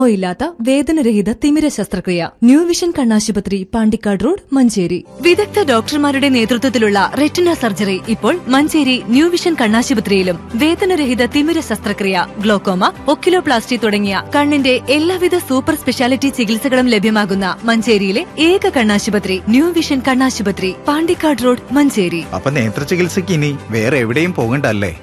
ഇല്ലാത്ത വേദനരഹിത തിമിര ശസ്ത്രക്രിയ ന്യൂ വിഷൻ കണ്ണാശുപത്രി പാണ്ടിക്കാട് റോഡ് മഞ്ചേരി വിദഗ്ധ ഡോക്ടർമാരുടെ നേതൃത്വത്തിലുള്ള റെറ്റിന സർജറി ഇപ്പോൾ മഞ്ചേരി ന്യൂ വിഷൻ കണ്ണാശുപത്രിയിലും വേദനരഹിത തിമിര ശസ്ത്രക്രിയ ഗ്ലോക്കോമ ഒക്കിലോപ്ലാസ്റ്റി തുടങ്ങിയ കണ്ണിന്റെ എല്ലാവിധ സൂപ്പർ സ്പെഷ്യാലിറ്റി ചികിത്സകളും ലഭ്യമാകുന്ന മഞ്ചേരിയിലെ ഏക കണ്ണാശുപത്രി ന്യൂ വിഷൻ കണ്ണാശുപത്രി പാണ്ടിക്കാട് റോഡ് മഞ്ചേരി അപ്പൊ നേത്ര ചികിത്സയ്ക്ക് ഇനി വേറെ എവിടെയും പോകണ്ടല്ലേ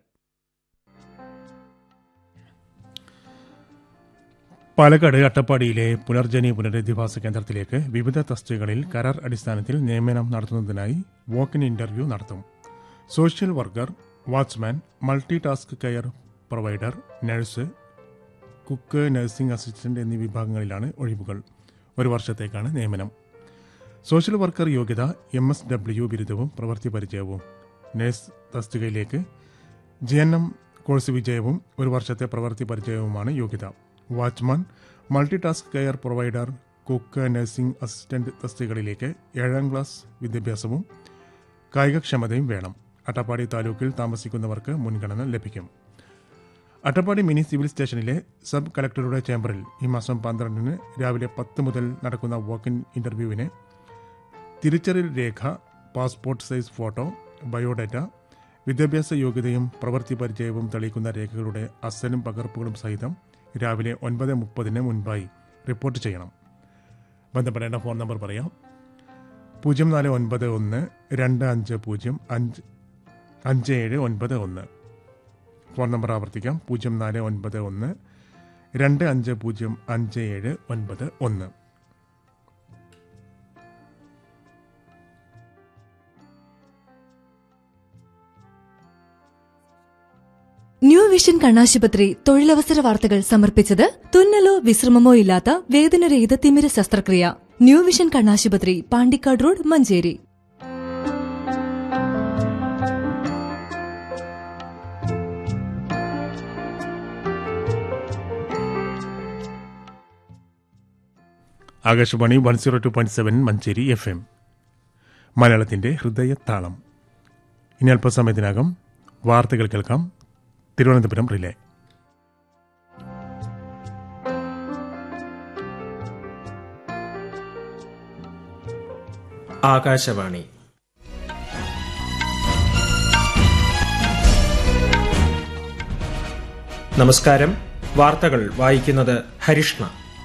പാലക്കാട് അട്ടപ്പാടിയിലെ പുനർജനി പുനരധിവാസ കേന്ദ്രത്തിലേക്ക് വിവിധ തസ്തികകളിൽ കരാർ അടിസ്ഥാനത്തിൽ നിയമനം നടത്തുന്നതിനായി വോക്കിൻ ഇന്റർവ്യൂ നടത്തും social worker watchman multi task care provider nurse cook nursing assistant എന്നീ വിഭാഗങ്ങളിലാണ് ഒഴിവുകൾ ഒരു വർഷത്തേക്കാണ് നിയമനം സോഷ്യൽ വർക്കർ യോഗ്യത എം എസ് ഡബ്ല്യു ബിരുദവും പ്രവൃത്തി പരിചയവും നഴ്സ് തസ്തികയിലേക്ക് ജി എൻ എം കോഴ്സ് വിജയവും ഒരു വർഷത്തെ പ്രവൃത്തി പരിചയവുമാണ് യോഗ്യത watchman multi task care provider cook nursing assistant തസ്തികകളിലേക്ക് ഏഴാം ക്ലാസ് വിദ്യാഭ്യാസവും കായികക്ഷമതയും വേണം അട്ടപ്പാടി താലൂക്കിൽ താമസിക്കുന്നവർക്ക് മുൻഗണന ലഭിക്കും അട്ടപ്പാടി മിനി സിവിൽ സ്റ്റേഷനിലെ സബ് കളക്ടറുടെ ചേംബറിൽ ഈ മാസം പന്ത്രണ്ടിന് രാവിലെ പത്ത് മുതൽ നടക്കുന്ന വോക്കിൻ ഇന്റർവ്യൂവിന് തിരിച്ചറിയൽ രേഖ പാസ്പോർട്ട് സൈസ് ഫോട്ടോ ബയോഡാറ്റ വിദ്യാഭ്യാസ യോഗ്യതയും പ്രവൃത്തി പരിചയവും തെളിയിക്കുന്ന രേഖകളുടെ അസലും പകർപ്പുകളും സഹിതം രാവിലെ ഒൻപത് മുപ്പതിന് മുൻപായി റിപ്പോർട്ട് ചെയ്യണം ബന്ധപ്പെടേണ്ട ഫോൺ നമ്പർ പറയാം പൂജ്യം നാല് ഒൻപത് ഒന്ന് രണ്ട് അഞ്ച് പൂജ്യം അഞ്ച് അഞ്ച് ഏഴ് ഒൻപത് ഒന്ന് ഫോൺ നമ്പർ ആവർത്തിക്കാം പൂജ്യം നാല് ഒൻപത് ഒന്ന് രണ്ട് അഞ്ച് പൂജ്യം അഞ്ച് ഏഴ് ഒൻപത് ഒന്ന് ന്യൂ വിഷൻ കണ്ണാശുപത്രി തൊഴിലവസര വാർത്തകൾ സമർപ്പിച്ചത് തുന്നലോ വിശ്രമമോ ഇല്ലാത്ത വേദനരഹിത തിമിര ശസ്ത്രക്രിയ ന്യൂ വിഷൻ കണ്ണാശുപത്രി Pandikkad road Manjeri Akashvani one zero two point seven Manjeri F M മലയാളത്തിന്റെ ഹൃദയത്താളം ഇനി അല്പസമയത്തിനകം വാർത്തകൾ കേൾക്കാം തിരുവനന്തപുരം റിലേ ആകാശവാണി നമസ്കാരം വാർത്തകൾ വായിക്കുന്നത് ഹരിഷ്ണ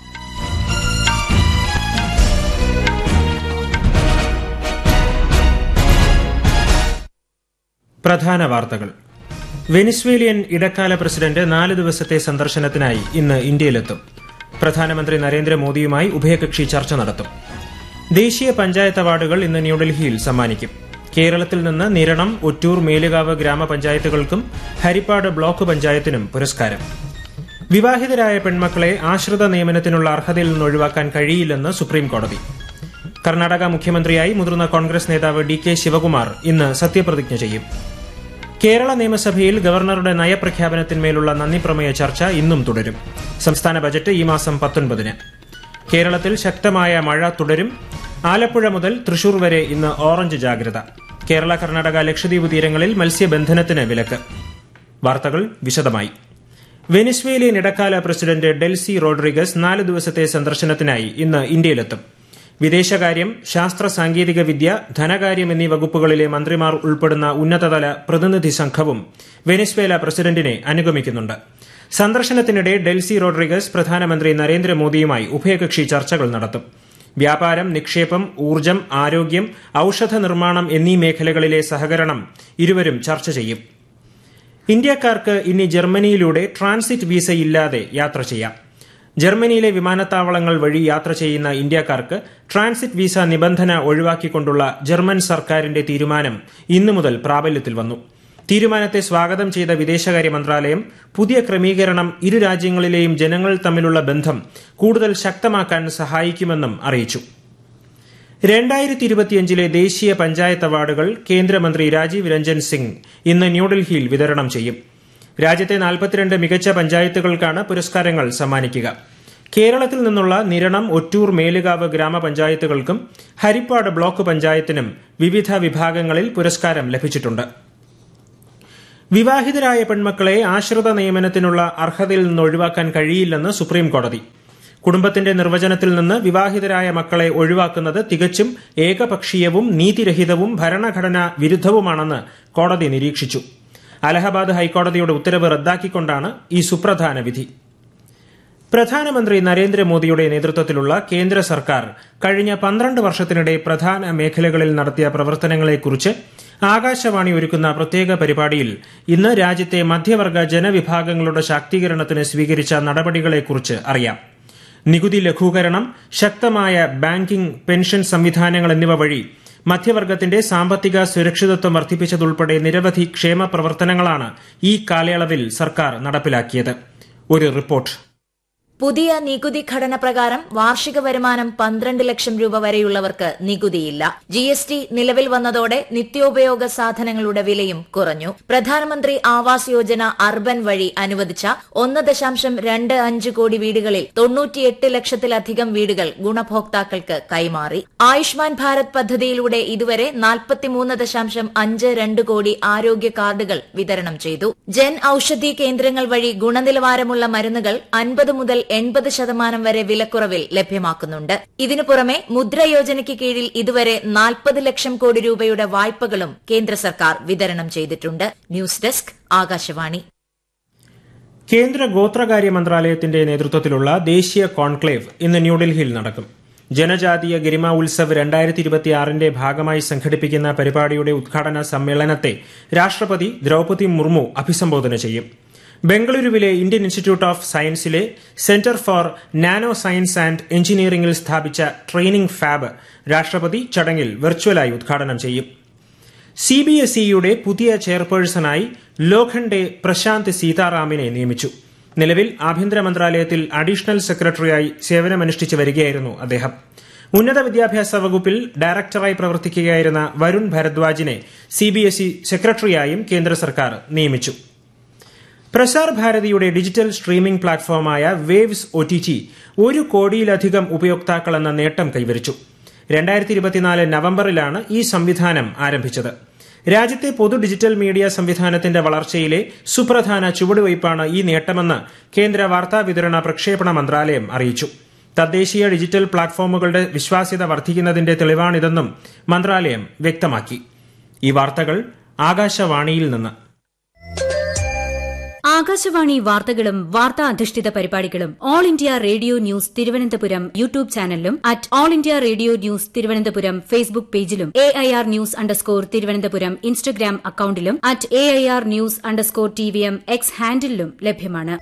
പ്രധാന വാർത്തകൾ വെനിസ്വേലിയൻ ഇടക്കാല പ്രസിഡന്റ് നാല് ദിവസത്തെ സന്ദർശനത്തിനായി ഇന്ന് ഇന്ത്യയിലെത്തും പ്രധാനമന്ത്രി നരേന്ദ്രമോദിയുമായി ഉഭയകക്ഷി ചർച്ച നടത്തും ദേശീയ പഞ്ചായത്ത് അവാർഡുകൾ ഇന്ന് ന്യൂഡൽഹിയിൽ സമ്മാനിക്കും കേരളത്തിൽ നിന്ന് നിരണം ഒറ്റൂർ മേലുകാവ് ഗ്രാമപഞ്ചായത്തുകൾക്കും ഹരിപ്പാട് ബ്ലോക്ക് പഞ്ചായത്തിനും പുരസ്കാരം വിവാഹിതരായ പെൺമക്കളെ ആശ്രിത നിയമനത്തിനുള്ള അർഹതയിൽ നിന്ന് ഒഴിവാക്കാൻ കഴിയില്ലെന്ന് സുപ്രീം കോടതി കർണാടക മുഖ്യമന്ത്രിയായി മുതിർന്ന കോൺഗ്രസ് നേതാവ് ഡി കെ ശിവകുമാർ ഇന്ന് സത്യപ്രതിജ്ഞ ചെയ്യും കേരള നിയമസഭയിൽ ഗവർണറുടെ നയപ്രഖ്യാപനത്തിന്മേലുള്ള നന്ദിപ്രമേയ ചർച്ച ഇന്നും തുടരും സംസ്ഥാന ബജറ്റ് ഈ മാസം പത്തൊൻപതിന് കേരളത്തിൽ ശക്തമായ മഴ തുടരും ആലപ്പുഴ മുതൽ തൃശൂർ വരെ ഇന്ന് ഓറഞ്ച് ജാഗ്രത കേരള കർണാടക ലക്ഷദ്വീപ് തീരങ്ങളിൽ മത്സ്യബന്ധനത്തിന് വിലക്ക് വാർത്തകൾ വിശദമായി വെനിസ്വേലിയൻ ഇടക്കാല പ്രസിഡന്റ് ഡെൽസി റോഡ്രിഗസ് നാല് ദിവസത്തെ സന്ദർശനത്തിനായി ഇന്ന് ഇന്ത്യയിലെത്തും വിദേശകാര്യം ശാസ്ത്ര സാങ്കേതിക വിദ്യ ധനകാര്യം എന്നീ വകുപ്പുകളിലെ മന്ത്രിമാർ ഉൾപ്പെടുന്ന ഉന്നതതല പ്രതിനിധി സംഘവും വെനിസ്വേല പ്രസിഡന്റിനെ അനുഗമിക്കുന്നുണ്ട് സന്ദർശനത്തിനിടെ ഡെൽസി റോഡ്രിഗസ് പ്രധാനമന്ത്രി നരേന്ദ്രമോദിയുമായി ഉഭയകക്ഷി ചർച്ചകൾ നടത്തും വ്യാപാരം നിക്ഷേപം ഊർജ്ജം ആരോഗ്യം ഔഷധ നിർമ്മാണം എന്നീ മേഖലകളിലെ സഹകരണം ഇരുവരും ചർച്ച ചെയ്യും ഇന്ത്യക്കാർക്ക് ഇനി ജർമ്മനിയിലൂടെ ട്രാൻസിറ്റ് വിസ ഇല്ലാതെ യാത്ര ചെയ്യാം ജർമ്മനിയിലെ വിമാനത്താവളങ്ങൾ വഴി യാത്ര ചെയ്യുന്ന ഇന്ത്യക്കാർക്ക് ട്രാൻസിറ്റ് വിസ നിബന്ധന ഒഴിവാക്കിക്കൊണ്ടുള്ള ജർമ്മൻ സർക്കാരിന്റെ തീരുമാനം ഇന്നു മുതൽ പ്രാബല്യത്തിൽ വന്നു തീരുമാനത്തെ സ്വാഗതം ചെയ്ത വിദേശകാര്യ മന്ത്രാലയം പുതിയ ക്രമീകരണം ഇരു രാജ്യങ്ങളിലെയും ജനങ്ങൾ തമ്മിലുള്ള ബന്ധം കൂടുതൽ ശക്തമാക്കാൻ സഹായിക്കുമെന്നും അറിയിച്ചു രണ്ടായിരത്തി ഇരുപത്തിയഞ്ചിലെ ദേശീയ പഞ്ചായത്ത് അവാർഡുകൾ കേന്ദ്രമന്ത്രി രാജീവ് രഞ്ജൻ സിംഗ് ഇന്ന് ന്യൂഡൽഹിയിൽ വിതരണം ചെയ്യും രാജ്യത്തെ നാൽപ്പത്തിരണ്ട് മികച്ച പഞ്ചായത്തുകൾക്കാണ് പുരസ്കാരങ്ങൾ സമ്മാനിക്കുക കേരളത്തിൽ നിന്നുള്ള നിരണം ഒറ്റൂർ മേലുകാവ് ഗ്രാമപഞ്ചായത്തുകൾക്കും ഹരിപ്പാട് ബ്ലോക്ക് പഞ്ചായത്തിനും വിവിധ വിഭാഗങ്ങളിൽ പുരസ്കാരം ലഭിച്ചിട്ടുണ്ട് വിവാഹിതരായ പെൺമക്കളെ ആശ്രിത നിയമനത്തിനുള്ള അർഹതയിൽ നിന്ന് ഒഴിവാക്കാൻ കഴിയില്ലെന്ന് സുപ്രീം കോടതി കുടുംബത്തിന്റെ നിർവചനത്തിൽ നിന്ന് വിവാഹിതരായ മക്കളെ ഒഴിവാക്കുന്നത് തികച്ചും ഏകപക്ഷീയവും നീതിരഹിതവും ഭരണഘടനാ വിരുദ്ധവുമാണെന്ന് കോടതി നിരീക്ഷിച്ചു അലഹബാദ് ഹൈക്കോടതിയുടെ ഉത്തരവ് റദ്ദാക്കിക്കൊണ്ടാണ് ഈ സുപ്രധാന വിധി പ്രധാനമന്ത്രി നരേന്ദ്രമോദിയുടെ നേതൃത്വത്തിലുള്ള കേന്ദ്ര സർക്കാർ കഴിഞ്ഞ പന്ത്രണ്ട് വർഷത്തിനിടെ പ്രധാന മേഖലകളിൽ നടത്തിയ പ്രവർത്തനങ്ങളെക്കുറിച്ച് ആകാശവാണി ഒരുക്കുന്ന പ്രത്യേക പരിപാടിയിൽ ഇന്ന് രാജ്യത്തെ മധ്യവർഗ ജനവിഭാഗങ്ങളുടെ ശാക്തീകരണത്തിന് സ്വീകരിച്ച നടപടികളെക്കുറിച്ച് അറിയാം നികുതി ലഘൂകരണം ശക്തമായ ബാങ്കിംഗ് പെൻഷൻ സംവിധാനങ്ങൾ എന്നിവ വഴി മധ്യവർഗത്തിന്റെ സാമ്പത്തിക സുരക്ഷിതത്വം വർദ്ധിപ്പിച്ചതുൾപ്പെടെ നിരവധി ക്ഷേമ പ്രവർത്തനങ്ങളാണ് ഈ കാലയളവിൽ സർക്കാർ നടപ്പിലാക്കിയത് ഒരു റിപ്പോർട്ട് പുതിയ നികുതി ഘടന പ്രകാരം വാർഷിക വരുമാനം പന്ത്രണ്ട് ലക്ഷം രൂപ വരെയുള്ളവർക്ക് നികുതിയില്ല ജി എസ് ടി നിലവിൽ വന്നതോടെ നിത്യോപയോഗ സാധനങ്ങളുടെ വിലയും കുറഞ്ഞു പ്രധാനമന്ത്രി ആവാസ് യോജന അർബൻ വഴി അനുവദിച്ച ഒന്ന് ദശാംശം രണ്ട് അഞ്ച് കോടി വീടുകളിൽ തൊണ്ണൂറ്റിയെട്ട് ലക്ഷത്തിലധികം വീടുകൾ ഗുണഭോക്താക്കൾക്ക് കൈമാറി ആയുഷ്മാൻ ഭാരത് പദ്ധതിയിലൂടെ ഇതുവരെ നാൽപ്പത്തിമൂന്ന് ദശാംശം അഞ്ച് രണ്ട് കോടി ആരോഗ്യ കാർഡുകൾ വിതരണം ചെയ്തു ജൻ ഔഷധി കേന്ദ്രങ്ങൾ വഴി ഗുണനിലവാരമുള്ള മരുന്നുകൾ അൻപത് മുതൽ എൺപത് ശതമാനം വരെ വിലക്കുറവിൽ ലഭ്യമാക്കുന്നുണ്ട് ഇതിനു പുറമെ മുദ്ര യോജനയ്ക്ക് കീഴിൽ ഇതുവരെ നാൽപ്പത് ലക്ഷം കോടി രൂപയുടെ വായ്പകളും കേന്ദ്ര സർക്കാർ വിതരണം ചെയ്തിട്ടുണ്ട് ന്യൂസ് ഡെസ്ക് ആകാശവാണി കേന്ദ്ര ഗോത്രകാര്യ മന്ത്രാലയത്തിന്റെ നേതൃത്വത്തിലുള്ള ദേശീയ കോൺക്ലേവ് ഇന്ന് ന്യൂഡൽഹിയിൽ നടക്കും ജനജാതീയ ഗരിമ ഉത്സവ് രണ്ടായിരത്തി ഇരുപത്തിയാറിന്റെ ഭാഗമായി സംഘടിപ്പിക്കുന്ന പരിപാടിയുടെ ഉദ്ഘാടന സമ്മേളനത്തെ രാഷ്ട്രപതി ദ്രൌപതി മുർമു അഭിസംബോധന ചെയ്യും ബംഗളൂരുവിലെ ഇന്ത്യൻ ഇൻസ്റ്റിറ്റ്യൂട്ട് ഓഫ് സയൻസിലെ centre for nano science and എഞ്ചിനീയറിംഗിൽ സ്ഥാപിച്ച ട്രെയിനിംഗ് ഫാബ് രാഷ്ട്രപതി ചടങ്ങിൽ വെർച്വലായി ഉദ്ഘാടനം ചെയ്യും സി ബി എസ് ഇയുടെ പുതിയ ചെയർപേഴ്സണായി ലോഖണ്ഡെ പ്രശാന്ത് സീതാറാമിനെ നിയമിച്ചു നിലവിൽ ആഭ്യന്തര മന്ത്രാലയത്തിൽ അഡീഷണൽ സെക്രട്ടറിയായി സേവനമനുഷ്ഠിച്ചു വരികയായിരുന്നു അദ്ദേഹം ഉന്നത വിദ്യാഭ്യാസ വകുപ്പിൽ ഡയറക്ടറായി പ്രവർത്തിക്കുകയായിരുന്ന വരുൺ ഭരദ്വാജിനെ സി ബി എസ് ഇ സെക്രട്ടറിയായും കേന്ദ്ര സർക്കാർ നിയമിച്ചു പ്രസാർ ഭാരതിയുടെ ഡിജിറ്റൽ സ്ട്രീമിംഗ് പ്ലാറ്റ്ഫോമായ വേവ്സ് ഒ ടി ടി ഒരു കോടിയിലധികം ഉപയോക്താക്കളെന്ന നേട്ടം കൈവരിച്ചു രണ്ടായിരത്തി ഇരുപത്തിനാല് നവംബറിലാണ് ഈ സംവിധാനം ആരംഭിച്ചത് രാജ്യത്തെ പൊതു ഡിജിറ്റൽ മീഡിയ സംവിധാനത്തിന്റെ വളർച്ചയിലെ സുപ്രധാന ചുവടുവയ്പ്പാണ് ഈ നേട്ടമെന്ന് കേന്ദ്ര വാർത്താ വിതരണ പ്രക്ഷേപണ മന്ത്രാലയം അറിയിച്ചു തദ്ദേശീയ ഡിജിറ്റൽ പ്ലാറ്റ്ഫോമുകളുടെ വിശ്വാസ്യത വർദ്ധിക്കുന്നതിന്റെ തെളിവാണിതെന്നും മന്ത്രാലയം വ്യക്തമാക്കി ഈ വാർത്തകൾ ആകാശവാണിയിൽ നിന്ന് ആകാശവാണി വാർത്തകളും വാർത്താ അധിഷ്ഠിത പരിപാടികളും all India radio news Thiruvananthapuram YouTube ചാനലിലും at all India radio news Thiruvananthapuram Facebook പേജിലും A I R news underscore Thiruvananthapuram Instagram അക്കൌണ്ടിലും at A I R news underscore T V M X ഹാൻഡിലും ലഭ്യമാണ്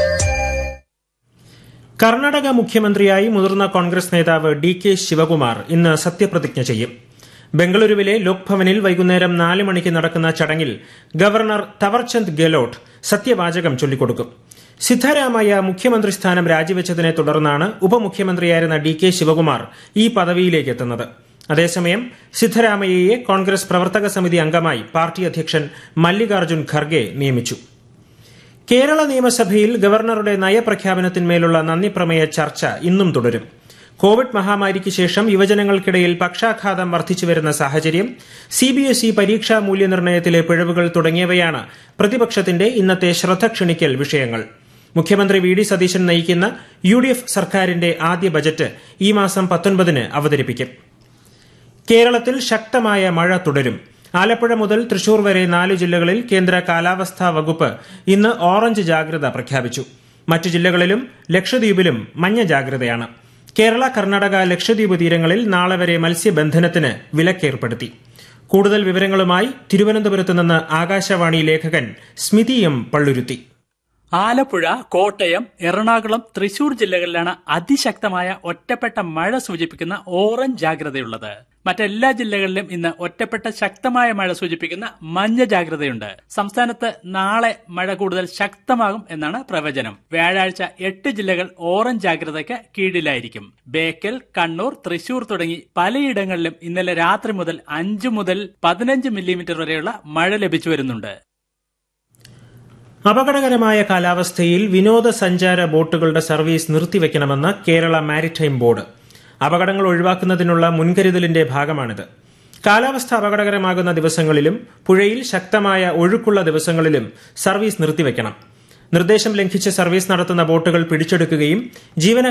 കർണാടക മുഖ്യമന്ത്രിയായി മുതിർന്ന കോൺഗ്രസ് നേതാവ് ഡി കെ ശിവകുമാർ ഇന്ന് സത്യപ്രതിജ്ഞ ചെയ്യും ബംഗളൂരുവിലെ ലോക്ഭവനിൽ വൈകുന്നേരം നാല് മണിക്ക് നടക്കുന്ന ചടങ്ങിൽ ഗവർണർ തവർചന്ദ് ഗെലോട്ട് സത്യവാചകം ചൊല്ലിക്കൊടുക്കും സിദ്ധരാമയ്യ മുഖ്യമന്ത്രി സ്ഥാനം രാജിവെച്ചതിനെ തുടർന്നാണ് ഉപമുഖ്യമന്ത്രിയായിരുന്ന ഡി കെ ശിവകുമാർ ഈ പദവിയിലേക്ക് എത്തുന്നത് അതേസമയം സിദ്ധരാമയ്യയെ കോൺഗ്രസ് പ്രവർത്തക സമിതി അംഗമായി പാർട്ടി അധ്യക്ഷൻ മല്ലികാർജ്ജുൻ ഖർഗെ നിയമിച്ചു കേരള നിയമസഭയിൽ ഗവർണറുടെ നയപ്രഖ്യാപനത്തിന്മേലുള്ള നന്ദിപ്രമേയ ചർച്ച ഇന്നും തുടരും കോവിഡ് മഹാമാരിക്ക് ശേഷം യുവജനങ്ങൾക്കിടയിൽ പക്ഷാഘാതം വർദ്ധിച്ചുവരുന്ന സാഹചര്യം സി ബി എസ് ഇ പരീക്ഷാ മൂല്യനിർണ്ണയത്തിലെ പിഴവുകൾ തുടങ്ങിയവയാണ് പ്രതിപക്ഷത്തിന്റെ ഇന്നത്തെ ശ്രദ്ധ ക്ഷണിക്കൽ വിഷയങ്ങൾ മുഖ്യമന്ത്രി വി ഡി സതീശൻ നയിക്കുന്ന യു ഡി എഫ് സർക്കാരിന്റെ ആദ്യ ബജറ്റ് ഈ മാസം പത്തൊൻപതിന് അവതരിപ്പിക്കും കേരളത്തിൽ ശക്തമായ മഴ തുടരും ആലപ്പുഴ മുതൽ തൃശൂർ വരെ നാല് ജില്ലകളിൽ കേന്ദ്ര കാലാവസ്ഥാ വകുപ്പ് ഇന്ന് ഓറഞ്ച് ജാഗ്രത പ്രഖ്യാപിച്ചു മറ്റു ജില്ലകളിലും ലക്ഷദ്വീപിലും മഞ്ഞ ജാഗ്രതയാണ് കേരള കർണാടക ലക്ഷദ്വീപ് തീരങ്ങളിൽ നാളെ വരെ മത്സ്യബന്ധനത്തിന് വിലക്കേർപ്പെടുത്തി കൂടുതൽ വിവരങ്ങളുമായി തിരുവനന്തപുരത്ത് നിന്ന് ആകാശവാണി ലേഖകൻ സ്മിതി എം പള്ളുരുത്തി ആലപ്പുഴ കോട്ടയം എറണാകുളം തൃശൂർ ജില്ലകളിലാണ് അതിശക്തമായ ഒറ്റപ്പെട്ട മഴ സൂചിപ്പിക്കുന്ന ഓറഞ്ച് ജാഗ്രതയുള്ളത് മറ്റെല്ലാ ജില്ലകളിലും ഇന്ന് ഒറ്റപ്പെട്ട ശക്തമായ മഴ സൂചിപ്പിക്കുന്ന മഞ്ഞ ജാഗ്രതയുണ്ട് സംസ്ഥാനത്ത് നാളെ മഴ കൂടുതൽ ശക്തമാകും എന്നാണ് പ്രവചനം വ്യാഴാഴ്ച എട്ട് ജില്ലകൾ ഓറഞ്ച് ജാഗ്രതയ്ക്ക് കീഴിലായിരിക്കും ബേക്കൽ കണ്ണൂർ തൃശൂർ തുടങ്ങി പലയിടങ്ങളിലും ഇന്നലെ രാത്രി മുതൽ അഞ്ചു മുതൽ പതിനഞ്ച് മില്ലിമീറ്റർ വരെയുള്ള മഴ ലഭിച്ചു വരുന്നുണ്ട് അപകടകരമായ കാലാവസ്ഥയിൽ വിനോദസഞ്ചാര ബോട്ടുകളുടെ സർവീസ് നിർത്തിവെക്കണമെന്ന് കേരള മാരിടൈം ബോർഡ് അപകടങ്ങൾ ഒഴിവാക്കുന്നതിനുള്ള മുൻകരുതലിന്റെ ഭാഗമാണിത് കാലാവസ്ഥ അപകടകരമാകുന്ന ദിവസങ്ങളിലും പുഴയിൽ ശക്തമായ ഒഴുക്കുള്ള ദിവസങ്ങളിലും സർവീസ് നിർത്തിവെക്കണം നിർദ്ദേശം ലംഘിച്ച് സർവീസ് നടത്തുന്ന ബോട്ടുകൾ പിടിച്ചെടുക്കുകയും ജീവന